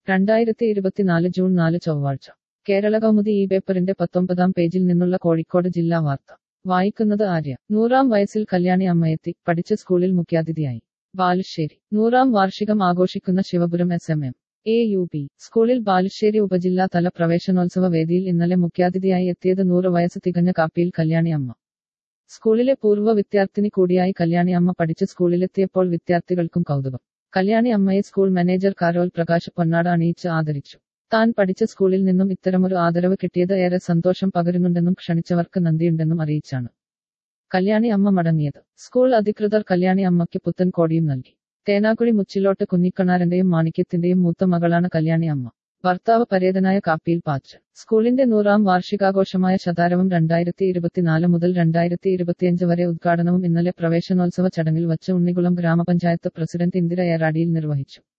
രണ്ടായിരത്തി ഇരുപത്തിനാല് ജൂൺ നാല് ചൊവ്വാഴ്ച കേരള കൗമുദി ഈ പേപ്പറിന്റെ പത്തൊമ്പതാം പേജിൽ നിന്നുള്ള കോഴിക്കോട് ജില്ലാ വാർത്ത വായിക്കുന്നത് ആര്യ നൂറാം വയസ്സിൽ കല്യാണി അമ്മയെത്തി പഠിച്ച സ്കൂളിൽ മുഖ്യാതിഥിയായി ബാലുശ്ശേരി നൂറാം വാർഷികം ആഘോഷിക്കുന്ന Sivapuram S M M A U P സ്കൂളിൽ ബാലുശ്ശേരി ഉപജില്ലാ തല പ്രവേശനോത്സവ വേദിയിൽ ഇന്നലെ മുഖ്യാതിഥിയായി എത്തിയത് നൂറ് വയസ്സ് തികഞ്ഞ കാപ്പിയിൽ കല്യാണി അമ്മ സ്കൂളിലെ പൂർവ്വ വിദ്യാർത്ഥിനി കൂടിയായി കല്യാണി അമ്മ പഠിച്ച സ്കൂളിലെത്തിയപ്പോൾ വിദ്യാർത്ഥികൾക്കും കൗതുകം കല്യാണി അമ്മയെ സ്കൂൾ മാനേജർ കാരോൽ പ്രകാശ് പൊന്നാട അണിയിച്ച് ആദരിച്ചു താൻ പഠിച്ച സ്കൂളിൽ നിന്നും ഇത്തരമൊരു ആദരവ് കിട്ടിയത് ഏറെ സന്തോഷം പകരുന്നുണ്ടെന്നും ക്ഷണിച്ചവർക്ക് നന്ദിയുണ്ടെന്നും അറിയിച്ചാണ് കല്യാണി അമ്മ മടങ്ങിയത് സ്കൂൾ അധികൃതർ കല്യാണി അമ്മയ്ക്ക് പുത്തൻ കോടിയും നൽകി തേനാകുഴി മുച്ചിലോട്ട് കുഞ്ഞിക്കണാരന്റെയും മാണിക്യത്തിന്റെയും മൂത്ത മകളാണ് കല്യാണി അമ്മ ഭർത്താവ് പരേതനായ കാപ്പിയിൽ പാച്ച് സ്കൂളിന്റെ നൂറാം വാർഷികാഘോഷമായ ശതാരവം രണ്ടായിരത്തി ഇരുപത്തിനാല് മുതൽ രണ്ടായിരത്തി ഇരുപത്തിയഞ്ച് വരെ ഉദ്ഘാടനവും ഇന്നലെ പ്രവേശനോത്സവ ചടങ്ങിൽ വച്ച് ഉണ്ണികുളം ഗ്രാമപഞ്ചായത്ത് പ്രസിഡന്റ് ഇന്ദിര ഏറാടിയിൽ നിർവഹിച്ചു